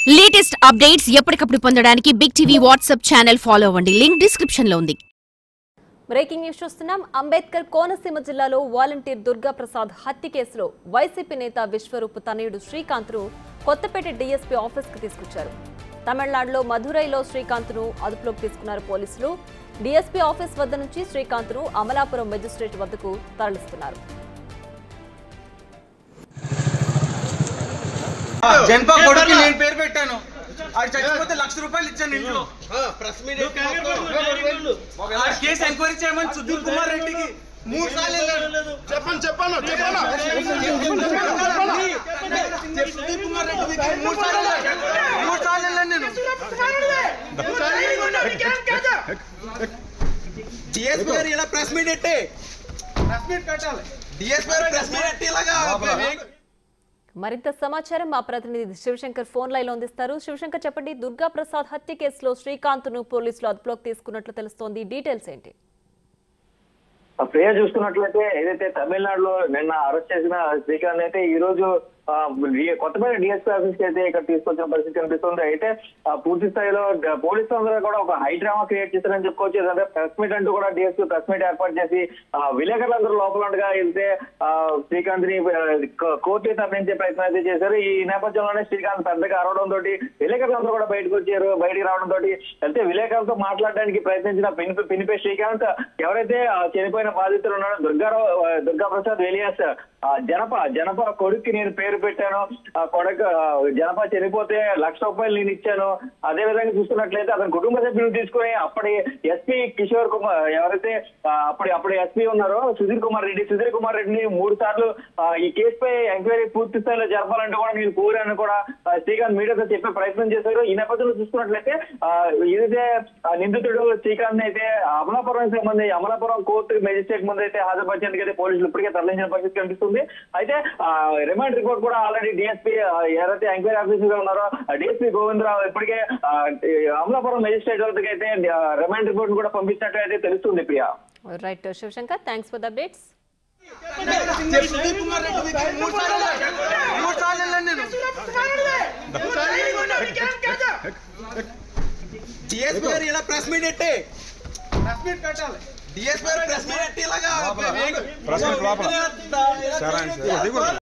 Latest updates ఎప్పటికప్పుడు పొందడానికి big TV WhatsApp channel follow అవ్వండి లింక్ డిస్క్రిప్షన్ లో ఉంది బ్రేకింగ్ న్యూస్ చూస్తున్నాం అంబేద్కర్ కోనసీమ జిల్లాలో వాలంటీర్ దుర్గా ప్రసాద్ హత్య కేసులో వైసీపీ నేత విశ్వరూప్ తనయుడు శ్రీకాంత్ను కొత్తపేట డీఎస్పీ ఆఫీస్కి తీసుకొచ్చారు తమిళనాడులో మధురైలో శ్రీకాంత్ను అదుపులోకి తీసుకున్నారు పోలీసులు డీఎస్పీ ఆఫీస్ వద్ద నుంచి శ్రీకాంత్ను అమలాపురం మెజిస్ట్రేట్ వద్దకు తరలిస్తున్నారు జన్పా కొడుకు నేను పేరు పెట్టాను ఆడు చచ్చిపోతే లక్ష రూపాయలు ఇచ్చాను ఇంట్లో ఆ కేసు ఎంక్వైరీ చేయమని సుధీర్ కుమార్ రెడ్డికి మూడు సార్లు వెళ్ళాను. చెప్పండి చెప్పాను చెప్పాను సుధీర్ కుమార్ రెడ్డి దగ్గరికి మూడు సార్లు వెళ్ళాను. మూడు సార్లు వెళ్ళాను నేను డిఎస్పీ గారు ఇలా ప్రెస్ మీట్ ఎట్టే ప్రెస్ మీట్ పెట్టాలి డిఎస్పీ గారు ప్రెస్ మీట్ ఎట్టి ఇలాగా మరింత సమాచారం మా ప్రతినిధి శివశంకర్ ఫోన్ లైన్ లో అందిస్తారు శివశంకర్ చెప్పండి దుర్గా ప్రసాద్ హత్య కేసులో శ్రీకాంత్ను పోలీసులు అదుపులోకి తీసుకున్నట్లు తెలుస్తోంది డీటెయిల్స్ ఏంటి ఆ ప్రియ చూసుకున్నట్లయితే ఏదైతే తమిళనాడులో నిన్న అరెస్ట్ చేసిన శ్రీకాంత్ అయితే ఈ రోజు ఆ, డి- కొత్తపేట డిఎస్పీ ఆఫీస్ కి అయితే ఇక్కడ తీసుకొచ్చిన పరిస్థితి కనిపిస్తుంది అయితే ఆ, పూర్తి స్థాయిలో డ- పోలీసులు అందరూ కూడా ఒక హై డ్రామా క్రియేట్ చేశారని చెప్పుకోవచ్చు ఏదంటే ప్రెస్ మీట్ అంటూ కూడా డిఎస్పీ ప్రెస్ మీట్ ఏర్పాటు చేసి ఆ, విలేకరులందరూ లోపల ఉండగా వెళ్తే ఆ, శ్రీకాంత్ ని కోర్టు తరలించే ప్రయత్నం అయితే చేశారు ఈ నేపథ్యంలోనే శ్రీకాంత్ పెద్దగా అరవడం తోటి విలేకరులందరూ కూడా బయటకు వచ్చారు బయటికి రావడం తోటి అయితే విలేకరులతో మాట్లాడడానికి ప్రయత్నించిన పినిపి పినిపే శ్రీకాంత్ ఎవరైతే ఆ చనిపోయిన బాధితులు ఉన్నారో దుర్గారావు ఆ, దుర్గా ప్రసాద్ వెలియాస్ ఆ, జనప జనప కొడుక్కి నేను పేరు పెట్టాను ఆ కొడుకు ఆ, జనప చనిపోతే లక్ష రూపాయలు నేను ఇచ్చాను అదే విధంగా చూస్తున్నట్లయితే అతని కుటుంబ సభ్యులు తీసుకుని అప్పటి ఎస్పీ కిషోర్ కుమార్ ఎవరైతే ఆ, అప్పటి అప్పుడు ఎస్పీ ఉన్నారో సుధీర్ కుమార్ రెడ్డి సుధీర్ కుమార్ రెడ్డిని మూడు సార్లు ఆ, ఈ కేసుపై ఎంక్వైరీ పూర్తి స్థాయిలో జరపాలంటే కూడా నేను కోరాను కూడా ఆ, శ్రీకాంత్ మీడియాతో చెప్పే ప్రయత్నం చేశారు ఈ నేపథ్యంలో చూసుకున్నట్లయితే ఆ, ఏదైతే ఆ, నిందితుడు శ్రీకాంత్ అయితే అమలాపురం సంబంధించి అమలాపురం కోర్టు మెజిస్ట్రేట్ ముందు అయితే హాజరుపరిచేందుకు అయితే పోలీసులు ఇప్పటికే తరలించిన పరిస్థితి కనిపిస్తుంది అయితే ఆ, రిమాండ్ రిపోర్ట్ కూడా ఆల్రెడీ డిఎస్పీ ఎవరైతే ఎంక్వైరీ ఆఫీసర్ గా ఉన్నారో డిఎస్పీ గోవిందరావు ఇప్పటికే ఆ, అమలాపురం మెజిస్ట్రేట్ వద్దకు అయితే ఆ, రిమాండ్ రిపోర్ట్ కూడా పంపించినట్టు అయితే తెలుస్తుంది Priya right Shivashankar thanks for the updates Sudheer Kumar Reddy దగ్గరికి మూడు సార్లు వెళ్ళాను. మూడు సార్లు వెళ్ళాను నేను డిఎస్పీ గారు ఇలా ప్రెస్ మీట్ ఎట్టే ప్రెస్ మీట్ పెట్టాలి డిఎస్పీ గారు ప్రెస్ మీట్ ఎట్టి ఇలాగా ప్రెస్ మీట్ లోపల. సరే అండి.